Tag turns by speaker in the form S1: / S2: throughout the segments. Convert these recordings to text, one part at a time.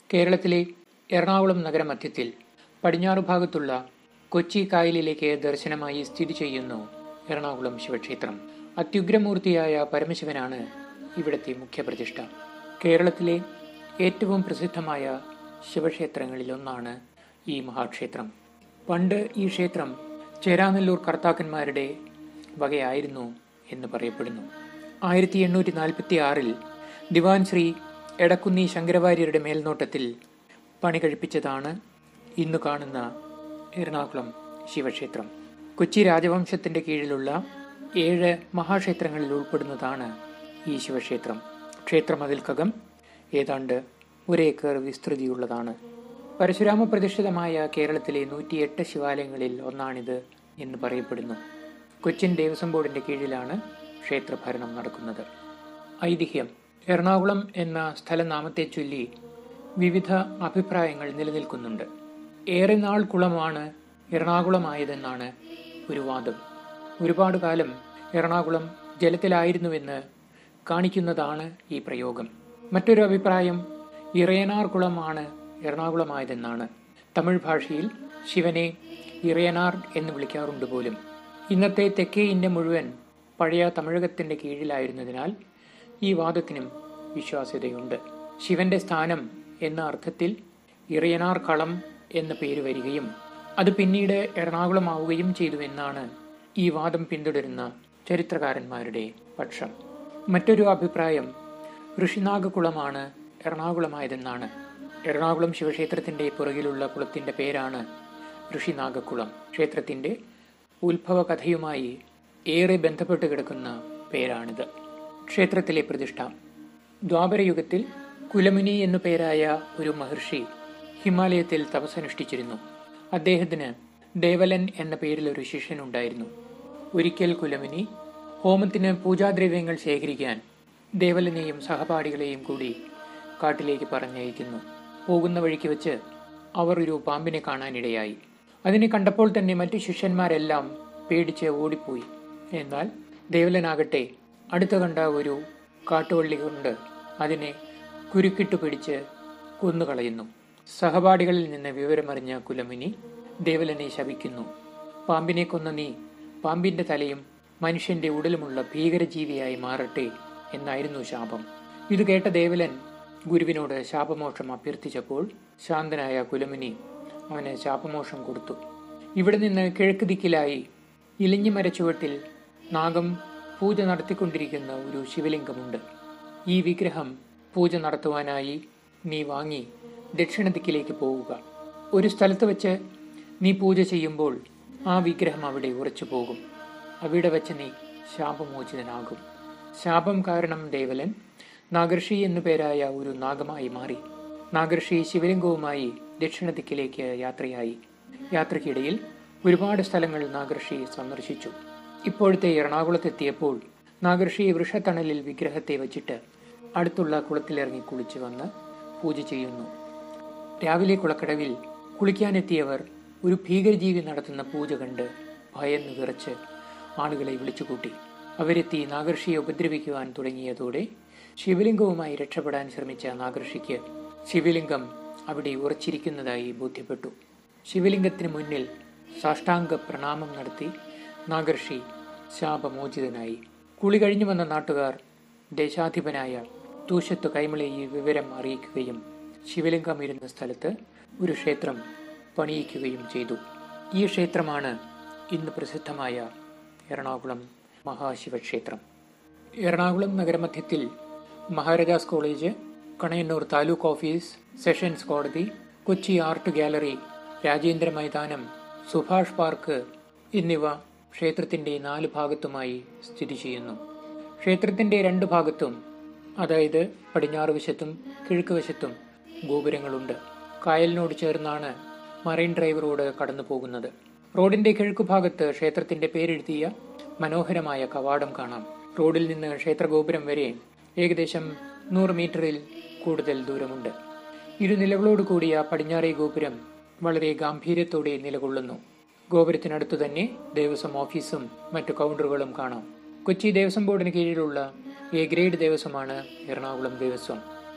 S1: കേരളത്തിലെ എറണാകുളം നഗരമധ്യത്തിൽ പടിഞ്ഞാറു ഭാഗത്തുള്ള കൊച്ചി കായലിലേക്ക് ദർശനമായി സ്ഥിതി ചെയ്യുന്നു എറണാകുളം ശിവക്ഷേത്രം അത്യുഗ്രമൂർത്തിയായ പരമശിവനാണ് ഇവിടത്തെ മുഖ്യപ്രതിഷ്ഠ കേരളത്തിലെ ഏറ്റവും പ്രസിദ്ധമായ ശിവക്ഷേത്രങ്ങളിലൊന്നാണ് ഈ മഹാക്ഷേത്രം പണ്ട് ഈ ക്ഷേത്രം ചേരാനെല്ലൂർ കർത്താക്കന്മാരുടെ വകയായിരുന്നു എന്ന് പറയപ്പെടുന്നു ആയിരത്തി എണ്ണൂറ്റി നാൽപ്പത്തി ആറിൽ ദിവാൻ ശ്രീ എടക്കുന്നി ശങ്കരവാര്യരുടെ മേൽനോട്ടത്തിൽ പണി കഴിപ്പിച്ചതാണ് ഇന്ന് കാണുന്ന എറണാകുളം ശിവക്ഷേത്രം കൊച്ചി രാജവംശത്തിന്റെ കീഴിലുള്ള ഏഴ് മഹാക്ഷേത്രങ്ങളിൽ ഉൾപ്പെടുന്നതാണ് ഈ ശിവക്ഷേത്രം ക്ഷേത്രമതിൽക്കകം ഏതാണ്ട് ഒരേക്കർ വിസ്തൃതിയുള്ളതാണ് പരശുരാമ പ്രതിഷ്ഠിതമായ കേരളത്തിലെ നൂറ്റിയെട്ട് ശിവാലയങ്ങളിൽ ഒന്നാണിത് എന്ന് പറയപ്പെടുന്നു കൊച്ചിൻ ദേവസ്വം ബോർഡിന്റെ കീഴിലാണ് ക്ഷേത്രഭരണം നടക്കുന്നത് ഐതിഹ്യം എറണാകുളം എന്ന സ്ഥലനാമത്തെ ചൊല്ലി വിവിധ അഭിപ്രായങ്ങൾ നിലനിൽക്കുന്നുണ്ട് ഏറെ നാൾ കുളമാണ് എറണാകുളമായതെന്നാണ് ഒരു വാദം ഒരുപാട് കാലം എറണാകുളം ജലത്തിലായിരുന്നുവെന്ന് കാണിക്കുന്നതാണ് ഈ പ്രയോഗം മറ്റൊരു അഭിപ്രായം ഇറയനാർ കുളമാണ് എറണാകുളമായതെന്നാണ് തമിഴ് ഭാഷയിൽ ശിവനെ ഇറയനാർ എന്ന് വിളിക്കാറുണ്ട് പോലും ഇന്നത്തെ തെക്കേ ഇന്ത്യ മുഴുവൻ പഴയ തമിഴകത്തിന്റെ കീഴിലായിരുന്നതിനാൽ ഈ വാദത്തിനും വിശ്വാസ്യതയുണ്ട് ശിവന്റെ സ്ഥാനം എന്ന അർത്ഥത്തിൽ ഇറയനാർ കളം എന്ന പേര് വരികയും അത് പിന്നീട് എറണാകുളമാവുകയും ചെയ്തുവെന്നാണ് ഈ വാദം പിന്തുടരുന്ന ചരിത്രകാരന്മാരുടെ പക്ഷം മറ്റൊരു അഭിപ്രായം ഋഷിനാഗകുളമാണ് എറണാകുളമായതെന്നാണ് എറണാകുളം ശിവക്ഷേത്രത്തിന്റെ പുറകിലുള്ള കുളത്തിന്റെ പേരാണ് ഋഷിനാഗക്കുളം ക്ഷേത്രത്തിന്റെ ഉത്ഭവ കഥയുമായി ഏറെ ബന്ധപ്പെട്ട് കിടക്കുന്ന പേരാണിത് ക്ഷേത്രത്തിലെ പ്രതിഷ്ഠ ദ്വാപരയുഗത്തിൽ കുലമുനി എന്നു പേരായ ഒരു മഹർഷി ഹിമാലയത്തിൽ തപസ്സനുഷ്ഠിച്ചിരുന്നു അദ്ദേഹത്തിന് ദേവലൻ എന്ന പേരിൽ ഒരു ശിഷ്യനുണ്ടായിരുന്നു ഒരിക്കൽ കുലമുനി ഹോമത്തിന് പൂജാദ്രവ്യങ്ങൾ ശേഖരിക്കാൻ ദേവലനെയും സഹപാഠികളെയും കൂടി കാട്ടിലേക്ക് പറഞ്ഞയക്കുന്നു പോകുന്ന വഴിക്ക് വെച്ച് അവർ ഒരു പാമ്പിനെ കാണാനിടയായി അതിനെ കണ്ടപ്പോൾ തന്നെ മറ്റു ശിഷ്യന്മാരെല്ലാം പേടിച്ച് ഓടിപ്പോയി എന്നാൽ ദേവലനാകട്ടെ അടുത്ത കണ്ട ഒരു കാട്ടുവള്ളി കൊണ്ട് അതിനെ കുരുക്കിട്ടു പിടിച്ച് കൊന്നുകളയുന്നു സഹപാഠികളിൽ നിന്ന് വിവരമറിഞ്ഞ കുലമുനി ദേവലനെ ശപിക്കുന്നു പാമ്പിനെ കൊന്ന നീ പാമ്പിന്റെ തലയും മനുഷ്യന്റെ ഉടലുമുള്ള ഭീകരജീവിയായി മാറട്ടെ എന്നായിരുന്നു ശാപം ഇത് കേട്ട ദേവലൻ ഗുരുവിനോട് ശാപമോക്ഷം അഭ്യർത്ഥിച്ചപ്പോൾ ശാന്തനായ കുലമുനി അവന് ശാപമോക്ഷം കൊടുത്തു ഇവിടെ നിന്ന് കിഴക്ക് ദിക്കിലായി ഇലിഞ്ഞി മരച്ചുവട്ടിൽ നാഗം പൂജ നടത്തിക്കൊണ്ടിരിക്കുന്ന ഒരു ശിവലിംഗമുണ്ട് ഈ വിഗ്രഹം പൂജ നടത്തുവാനായി നീ വാങ്ങി ദക്ഷിണ ദിക്കിലേക്ക് പോവുക ഒരു സ്ഥലത്ത് വെച്ച് നീ പൂജ ചെയ്യുമ്പോൾ ആ വിഗ്രഹം അവിടെ ഉറച്ചു പോകും അവിടെ വെച്ച് നീ ശാപമോചിതനാകും ശാപം കാരണം ദേവലൻ നാഗർഷി എന്നു പേരായ ഒരു നാഗമായി മാറി നാഗർഷി ശിവലിംഗവുമായി ദക്ഷിണ ദിക്കിലേക്ക് യാത്രയായി യാത്രയ്ക്കിടയിൽ ഒരുപാട് സ്ഥലങ്ങൾ നാഗർഷി സന്ദർശിച്ചു ഇപ്പോഴത്തെ എറണാകുളത്തെത്തിയപ്പോൾ നാഗർഷി വൃഷത്തണലിൽ വിഗ്രഹത്തെ വച്ചിട്ട് അടുത്തുള്ള കുളത്തിലിറങ്ങി കുളിച്ചു വന്ന് പൂജ ചെയ്യുന്നു രാവിലെ കുളക്കടവിൽ കുളിക്കാനെത്തിയവർ ഒരു ഭീകരജീവി നടത്തുന്ന പൂജ കണ്ട് ഭയന്ന് വിറച്ച് ആളുകളെ വിളിച്ചുകൂട്ടി അവരെത്തി നാഗർഷിയെ ഉപദ്രവിക്കുവാൻ തുടങ്ങിയതോടെ ശിവലിംഗവുമായി രക്ഷപ്പെടാൻ ശ്രമിച്ച നാഗർഷിക്ക് ശിവലിംഗം അവിടെ ഉറച്ചിരിക്കുന്നതായി ബോധ്യപ്പെട്ടു ശിവലിംഗത്തിന് മുന്നിൽ സാഷ്ടാംഗ പ്രണാമം നടത്തി നാഗർഷി ശാപമോചിതനായി കുളി കഴിഞ്ഞു വന്ന നാട്ടുകാർ ദേശാധിപനായ തൂശത്ത് കൈമളെ ഈ വിവരം അറിയിക്കുകയും ശിവലിംഗം ഇരുന്ന സ്ഥലത്ത് ഒരു ക്ഷേത്രം പണിയിക്കുകയും ചെയ്തു ഈ ക്ഷേത്രമാണ് ഇന്ന് പ്രസിദ്ധമായ എറണാകുളം മഹാശിവക്ഷേത്രം എറണാകുളം നഗരമധ്യത്തിൽ Maharajas college Kanayannur taluk office sessions കോടതി കൊച്ചി ആർട്ട് ഗാലറി രാജേന്ദ്ര മൈതാനം സുഭാഷ് പാർക്ക് എന്നിവ ക്ഷേത്രത്തിന്റെ നാല് ഭാഗത്തുമായി സ്ഥിതി ചെയ്യുന്നു ക്ഷേത്രത്തിന്റെ രണ്ട് ഭാഗത്തും അതായത് പടിഞ്ഞാറ് വശത്തും കിഴക്ക് വശത്തും ഗോപുരങ്ങളുണ്ട് കായലിനോട് ചേർന്നാണ് മറൈൻ ഡ്രൈവ് റോഡ് കടന്നു പോകുന്നത് റോഡിന്റെ കിഴക്കു ഭാഗത്ത് ക്ഷേത്രത്തിന്റെ പേരെഴുതിയ മനോഹരമായ കവാടം കാണാം റോഡിൽ നിന്ന് ക്ഷേത്രഗോപുരം വരെ ഏകദേശം നൂറ് മീറ്ററിൽ കൂടുതൽ ദൂരമുണ്ട് ഇരുനിലകളോട് കൂടിയ പടിഞ്ഞാറേ ഗോപുരം വളരെ ഗാംഭീര്യത്തോടെ നിലകൊള്ളുന്നു ഗോപുരത്തിനടുത്തു തന്നെ ദേവസ്വം ഓഫീസും മറ്റു കൗണ്ടറുകളും കാണാം കൊച്ചി ദേവസ്വം ബോർഡിന് കീഴിലുള്ള എ ഗ്രേഡ് ദേവസ്വമാണ് എറണാകുളം ദേവസ്വം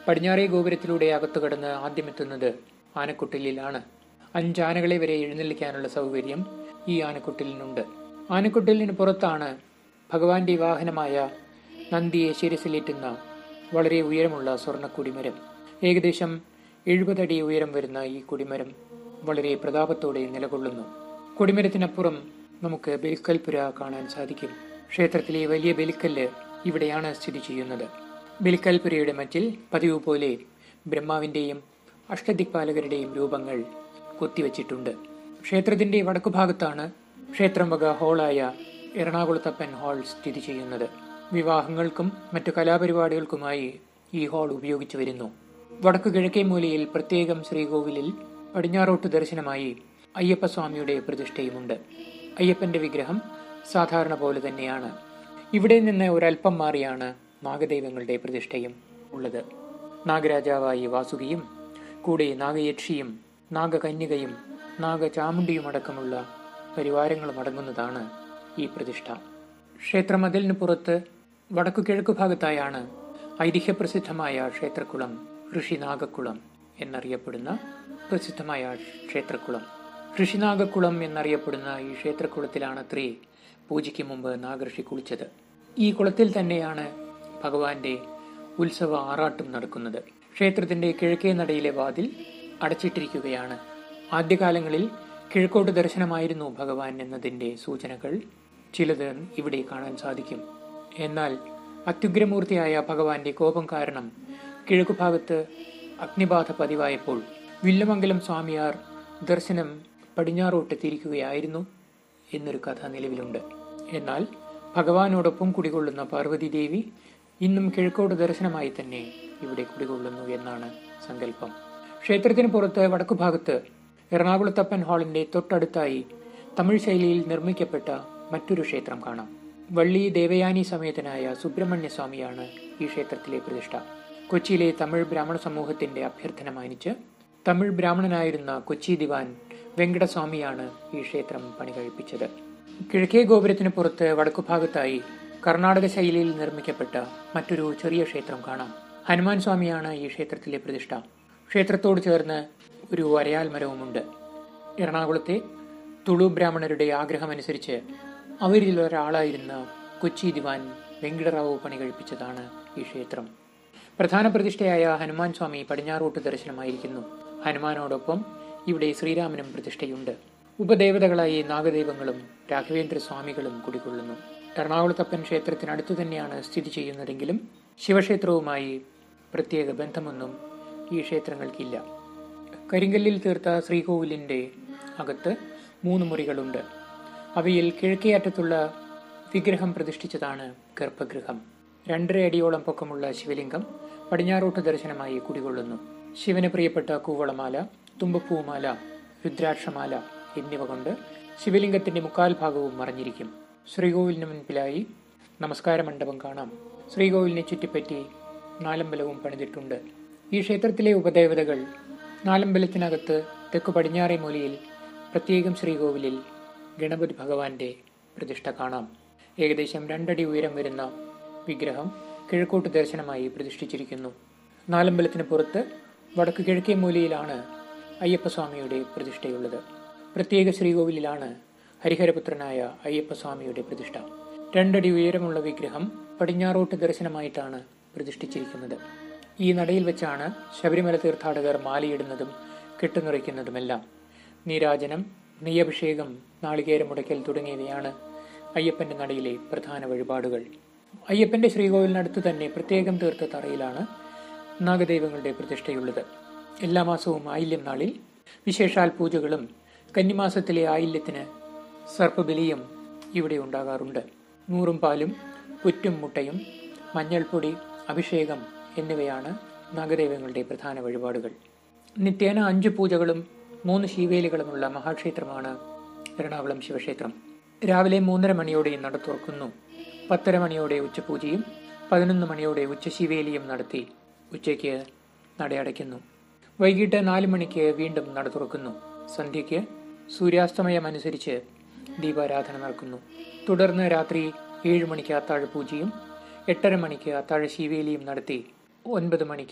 S1: പടിഞ്ഞാറേ ഗോപുരത്തിലൂടെ അകത്തു കടന്ന് ആദ്യമെത്തുന്നത് ആനക്കൊട്ടിലിലാണ് അഞ്ചാനകളെ വരെ എഴുന്നള്ളിക്കാനുള്ള സൗകര്യം ഈ ആനക്കൊട്ടിലിനുണ്ട് ആനക്കൊട്ടിലിന് പുറത്താണ് ഭഗവാന്റെ വാഹനമായ നന്ദിയെ ശിരസിലേറ്റുന്ന വളരെ ഉയരമുള്ള സ്വർണ്ണ കൊടിമരം ഏകദേശം എഴുപതടി ഉയരം വരുന്ന ഈ കൊടിമരം വളരെ പ്രതാപത്തോടെ നിലകൊള്ളുന്നു കൊടിമരത്തിനപ്പുറം നമുക്ക് ബലിക്കൽപുര കാണാൻ സാധിക്കും ക്ഷേത്രത്തിലെ വലിയ ബലിക്കല്ല് ഇവിടെയാണ് സ്ഥിതി ചെയ്യുന്നത് ബലിക്കൽപുരയുടെ മറ്റിൽ പതിവ് പോലെ ബ്രഹ്മാവിന്റെയും അഷ്ടദിക്പാലകരുടെയും രൂപങ്ങൾ കൊത്തിവച്ചിട്ടുണ്ട് ക്ഷേത്രത്തിന്റെ വടക്കുഭാഗത്താണ് ക്ഷേത്രം വക ഹാളായ എറണാകുളത്തപ്പൻ ഹാൾ സ്ഥിതി ചെയ്യുന്നത് വിവാഹങ്ങൾക്കും മറ്റു കലാപരിപാടികൾക്കുമായി ഈ ഹാൾ ഉപയോഗിച്ചു വരുന്നു വടക്കു കിഴക്കേ മൂലയിൽ പ്രത്യേകം ശ്രീകോവിലിൽ പടിഞ്ഞാറോട്ട് ദർശനമായി അയ്യപ്പസ്വാമിയുടെ പ്രതിഷ്ഠയുമുണ്ട് അയ്യപ്പന്റെ വിഗ്രഹം സാധാരണ പോലെ തന്നെയാണ് ഇവിടെ നിന്ന് ഒരൽപ്പം മാറിയാണ് നാഗദൈവങ്ങളുടെ പ്രതിഷ്ഠയും ഉള്ളത് നാഗരാജാവായി വാസുകിയും കൂടെ നാഗയക്ഷിയും നാഗകന്യകയും നാഗചാമുണ്ടിയും അടക്കമുള്ള പരിവാരങ്ങളും അടങ്ങുന്നതാണ് ഈ പ്രതിഷ്ഠ ക്ഷേത്രമതിലിന് പുറത്ത് വടക്കു കിഴക്കു ഭാഗത്തായാണ് ഐതിഹ്യപ്രസിദ്ധമായ ക്ഷേത്രക്കുളം ഋഷിനാഗക്കുളം എന്നറിയപ്പെടുന്ന പ്രസിദ്ധമായ ക്ഷേത്രക്കുളം ഋഷിനാഗക്കുളം എന്നറിയപ്പെടുന്ന ഈ ക്ഷേത്രക്കുളത്തിലാണത്രേ പൂജയ്ക്ക് മുമ്പ് നാഗർഷി കുളിച്ചത് ഈ കുളത്തിൽ തന്നെയാണ് ഭഗവാന്റെ ഉത്സവ ആറാട്ടും നടക്കുന്നത് ക്ഷേത്രത്തിന്റെ കിഴക്കേ നടയിലെ വാതിൽ അടച്ചിട്ടിരിക്കുകയാണ് ആദ്യകാലങ്ങളിൽ കിഴക്കോട്ട് ദർശനമായിരുന്നു ഭഗവാൻ എന്നതിന്റെ സൂചനകൾ ചിലത് ഇവിടെ കാണാൻ സാധിക്കും എന്നാൽ അത്യുഗ്രമൂർത്തിയായ ഭഗവാന്റെ കോപം കാരണം കിഴക്കുഭാഗത്ത് അഗ്നിബാധ പതിവായപ്പോൾ വില്ലമംഗലം സ്വാമിയാർ ദർശനം പടിഞ്ഞാറോട്ട് തിരിക്കുകയായിരുന്നു എന്നൊരു കഥ നിലവിലുണ്ട് എന്നാൽ ഭഗവാനോടൊപ്പം കുടികൊള്ളുന്ന പാർവതി ദേവി ഇന്നും കിഴക്കോട് ദർശനമായി തന്നെ ഇവിടെ കുടികൊള്ളുന്നു എന്നാണ് സങ്കല്പം ക്ഷേത്രത്തിന് പുറത്ത് വടക്കുഭാഗത്ത് എറണാകുളത്തപ്പൻ ഹാളിന്റെ തൊട്ടടുത്തായി തമിഴ് ശൈലിയിൽ നിർമ്മിക്കപ്പെട്ട മറ്റൊരു ക്ഷേത്രം കാണാം വള്ളി ദേവയാനി സമേതനായ സുബ്രഹ്മണ്യ സ്വാമിയാണ് ഈ ക്ഷേത്രത്തിലെ പ്രതിഷ്ഠ കൊച്ചിയിലെ തമിഴ് ബ്രാഹ്മണ സമൂഹത്തിന്റെ അഭ്യർത്ഥന മാനിച്ച് തമിഴ് ബ്രാഹ്മണനായിരുന്ന കൊച്ചി ദിവാൻ വെങ്കടസ്വാമിയാണ് ഈ ക്ഷേത്രം പണി കഴിപ്പിച്ചത് കിഴക്കേ ഗോപുരത്തിന് പുറത്ത് വടക്കുഭാഗത്തായി കർണാടക ശൈലിയിൽ നിർമ്മിക്കപ്പെട്ട മറ്റൊരു ചെറിയ ക്ഷേത്രം കാണാം ഹനുമാൻ സ്വാമിയാണ് ഈ ക്ഷേത്രത്തിലെ പ്രതിഷ്ഠ ക്ഷേത്രത്തോട് ചേർന്ന് ഒരു വരയാൽ മരവുമുണ്ട് എറണാകുളത്തെ തുളു ബ്രാഹ്മണരുടെ ആഗ്രഹമനുസരിച്ച് അവരിൽ ഒരാളായിരുന്ന കൊച്ചി ദിവാൻ വെങ്കടറാവു പണി കഴിപ്പിച്ചതാണ് ഈ ക്ഷേത്രം പ്രധാന പ്രതിഷ്ഠയായ ഹനുമാൻ സ്വാമി പടിഞ്ഞാറോട്ട് ദർശനമായിരിക്കുന്നു ഹനുമാനോടൊപ്പം ഇവിടെ ശ്രീരാമനും പ്രതിഷ്ഠയുണ്ട് ഉപദേവതകളായി നാഗദൈവങ്ങളും രാഘവേന്ദ്ര സ്വാമികളും കുടികൊള്ളുന്നു എറണാകുളത്തപ്പൻ ക്ഷേത്രത്തിനടുത്തു തന്നെയാണ് സ്ഥിതി ചെയ്യുന്നതെങ്കിലും ശിവക്ഷേത്രവുമായി പ്രത്യേക ബന്ധമൊന്നും ഈ ക്ഷേത്രങ്ങൾക്കില്ല കരിങ്കല്ലിൽ തീർത്ത ശ്രീകോവിലിന്റെ അകത്ത് മൂന്ന് മുറികളുണ്ട് അവയിൽ കിഴക്കേ അറ്റത്തുള്ള വിഗ്രഹം പ്രതിഷ്ഠിച്ചതാണ് ഗർഭഗൃഹം രണ്ടര അടിയോളം പൊക്കമുള്ള ശിവലിംഗം പടിഞ്ഞാറോട്ട് ദർശനമായി കുടികൊള്ളുന്നു ശിവന് പ്രിയപ്പെട്ട കൂവളമാല തുമ്പപ്പൂമാല രുദ്രാക്ഷമാല എന്നിവ കൊണ്ട് ശിവലിംഗത്തിന്റെ മുക്കാൽ ഭാഗവും മറഞ്ഞിരിക്കും ശ്രീകോവിലിന് മുൻപിലായി നമസ്കാര മണ്ഡപം കാണാം ശ്രീകോവിലിനെ ചുറ്റിപ്പറ്റി നാലമ്പലവും പണിതിട്ടുണ്ട് ഈ ക്ഷേത്രത്തിലെ ഉപദേവതകൾ നാലമ്പലത്തിനകത്ത് തെക്കു പടിഞ്ഞാറേ മൂലയിൽ പ്രത്യേകം ശ്രീകോവിലിൽ ഗണപതി ഭഗവാന്റെ പ്രതിഷ്ഠ കാണാം ഏകദേശം രണ്ടടി ഉയരം വരുന്ന വിഗ്രഹം കിഴക്കോട്ട് ദർശനമായി പ്രതിഷ്ഠിച്ചിരിക്കുന്നു നാലമ്പലത്തിന് പുറത്ത് വടക്ക് കിഴക്കേ മൂലയിലാണ് അയ്യപ്പസ്വാമിയുടെ പ്രതിഷ്ഠയുള്ളത് പ്രത്യേക ശ്രീകോവിലിലാണ് ഹരിഹരപുത്രനായ അയ്യപ്പസ്വാമിയുടെ പ്രതിഷ്ഠ രണ്ടടി ഉയരമുള്ള വിഗ്രഹം പടിഞ്ഞാറോട്ട് ദർശനമായിട്ടാണ് പ്രതിഷ്ഠിച്ചിരിക്കുന്നത് ഈ നടയിൽ വെച്ചാണ് ശബരിമല തീർത്ഥാടകർ മാലയിടുന്നതും കെട്ടുനിറയ്ക്കുന്നതുമെല്ലാം നീരാജനം നെയ്യഭിഷേകം നാളികേരമുടയ്ക്കൽ തുടങ്ങിയവയാണ് അയ്യപ്പന്റെ നടയിലെ പ്രധാന വഴിപാടുകൾ അയ്യപ്പന്റെ ശ്രീകോവിലിനടുത്ത് തന്നെ പ്രത്യേകം തീർത്ത തറയിലാണ് നാഗദൈവങ്ങളുടെ പ്രതിഷ്ഠയുള്ളത് എല്ലാ മാസവും ആയില്യം നാളിൽ വിശേഷാൽ പൂജകളും കന്നിമാസത്തിലെ ആയില്യത്തിന് സർപ്പബലിയും ഇവിടെ ഉണ്ടാകാറുണ്ട് നൂറും പാലും പുറ്റും മുട്ടയും മഞ്ഞൾപ്പൊടി അഭിഷേകം എന്നിവയാണ് നാഗദൈവങ്ങളുടെ പ്രധാന വഴിപാടുകൾ നിത്യേന അഞ്ച് പൂജകളും മൂന്ന് ശീവേലികളുമുള്ള മഹാക്ഷേത്രമാണ് എറണാകുളം ശിവക്ഷേത്രം രാവിലെ മൂന്നര മണിയോടെ നട തുറക്കുന്നു പത്തര മണിയോടെ ഉച്ചപൂജയും പതിനൊന്ന് മണിയോടെ ഉച്ചശിവേലിയും നടത്തി ഉച്ചയ്ക്ക് നടയടയ്ക്കുന്നു വൈകിട്ട് നാല് മണിക്ക് വീണ്ടും നട തുറക്കുന്നു സന്ധ്യയ്ക്ക് സൂര്യാസ്തമയം അനുസരിച്ച് ദീപാരാധന നടക്കുന്നു തുടർന്ന് രാത്രി ഏഴ് മണിക്ക് അത്താഴ പൂജയും എട്ടര മണിക്ക് അത്താഴ ശിവേലിയും നടത്തി ഒൻപത് മണിക്ക്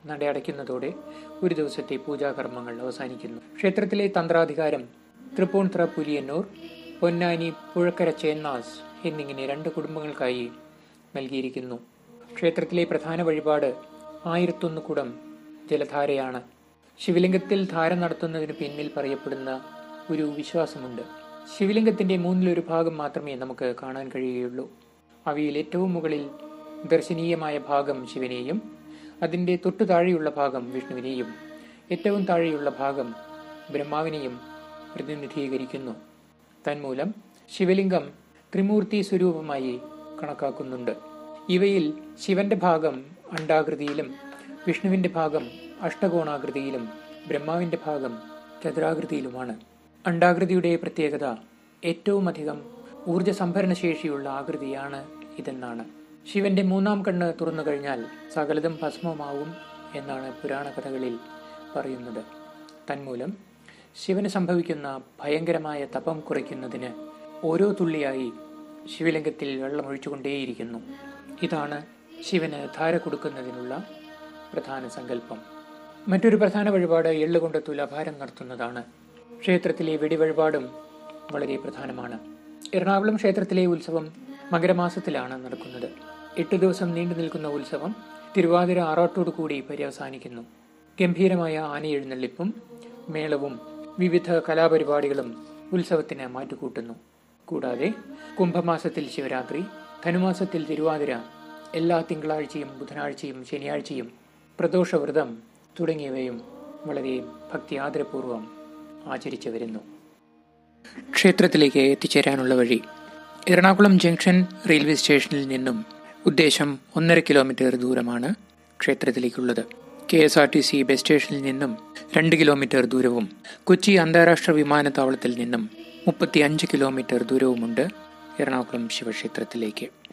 S1: നടയടയ്ക്കുന്നതോടെ ഒരു ദിവസത്തെ പൂജാകർമ്മങ്ങൾ അവസാനിക്കുന്നു ക്ഷേത്രത്തിലെ തന്ത്രാധികാരം തൃപ്പൂണിത്തുറ പുലിയന്നൂർ പൊന്നാനി പുഴക്കര ചേന്നാസ് എന്നിങ്ങനെ രണ്ട് കുടുംബങ്ങൾക്കായി നൽകിയിരിക്കുന്നു ക്ഷേത്രത്തിലെ പ്രധാന വഴിപാട് ആയിരത്തൊന്ന് കുടം ജലധാരയാണ് ശിവലിംഗത്തിൽ ധാര നടത്തുന്നതിന് പിന്നിൽ പറയപ്പെടുന്ന ഒരു വിശ്വാസമുണ്ട് ശിവലിംഗത്തിന്റെ മൂന്നിലൊരു ഭാഗം മാത്രമേ നമുക്ക് കാണാൻ കഴിയുകയുള്ളൂ അവയിൽ ഏറ്റവും മുകളിൽ ദർശനീയമായ ഭാഗം ശിവനെയും അതിൻ്റെ തൊട്ടു താഴെയുള്ള ഭാഗം വിഷ്ണുവിനെയും ഏറ്റവും താഴെയുള്ള ഭാഗം ബ്രഹ്മാവിനെയും പ്രതിനിധീകരിക്കുന്നു തന്മൂലം ശിവലിംഗം ത്രിമൂർത്തി സ്വരൂപമായി കണക്കാക്കുന്നുണ്ട് ഇവയിൽ ശിവന്റെ ഭാഗം അണ്ഡാകൃതിയിലും വിഷ്ണുവിന്റെ ഭാഗം അഷ്ടകോണാകൃതിയിലും ബ്രഹ്മാവിന്റെ ഭാഗം ചതുരാകൃതിയിലുമാണ് അണ്ഡാകൃതിയുടെ പ്രത്യേകത ഏറ്റവും അധികം ഊർജ സംഭരണ ശേഷിയുള്ള ആകൃതിയാണ് ഇതെന്നാണ് ശിവന്റെ മൂന്നാം കണ്ണ് തുറന്നു കഴിഞ്ഞാൽ സകലതും ഭസ്മമാവും എന്നാണ് പുരാണ കഥകളിൽ പറയുന്നത് തന്മൂലം ശിവന് സംഭവിക്കുന്ന ഭയങ്കരമായ തപം കുറയ്ക്കുന്നതിന് ഓരോ തുള്ളിയായി ശിവലിംഗത്തിൽ വെള്ളമൊഴിച്ചുകൊണ്ടേയിരിക്കുന്നു ഇതാണ് ശിവന് ധാര കൊടുക്കുന്നതിനുള്ള പ്രധാന സങ്കല്പം മറ്റൊരു പ്രധാന വഴിപാട് എള്ളുകൊണ്ട് തുലാഭാരം നടത്തുന്നതാണ് ക്ഷേത്രത്തിലെ വെടിവഴിപാടും വളരെ പ്രധാനമാണ് എറണാകുളം ക്ഷേത്രത്തിലെ ഉത്സവം മകരമാസത്തിലാണ് നടക്കുന്നത് എട്ട് ദിവസം നീണ്ടു നിൽക്കുന്ന ഉത്സവം തിരുവാതിര ആറാട്ടോടു കൂടി പര്യവസാനിക്കുന്നു ഗംഭീരമായ ആനയെഴുന്നള്ളിപ്പും മേളവും വിവിധ കലാപരിപാടികളും ഉത്സവത്തിന് മാറ്റുകൂട്ടുന്നു കൂടാതെ കുംഭമാസത്തിൽ ശിവരാത്രി ധനുമാസത്തിൽ തിരുവാതിര എല്ലാ തിങ്കളാഴ്ചയും ബുധനാഴ്ചയും ശനിയാഴ്ചയും പ്രദോഷവ്രതം തുടങ്ങിയവയും വളരെ ഭക്തി ആദരപൂർവ്വം ആചരിച്ചു വരുന്നു ക്ഷേത്രത്തിലേക്ക് എത്തിച്ചേരാനുള്ള വഴി എറണാകുളം ജംഗ്ഷൻ റെയിൽവേ സ്റ്റേഷനിൽ നിന്നും ഉദ്ദേശം ഒന്നര കിലോമീറ്റർ ദൂരമാണ് ക്ഷേത്രത്തിലേക്കുള്ളത് K S R T C bus സ്റ്റേഷനിൽ നിന്നും രണ്ട് കിലോമീറ്റർ ദൂരവും കൊച്ചി അന്താരാഷ്ട്ര വിമാനത്താവളത്തിൽ നിന്നും മുപ്പത്തി അഞ്ച് കിലോമീറ്റർ ദൂരവുമുണ്ട് എറണാകുളം ശിവക്ഷേത്രത്തിലേക്ക്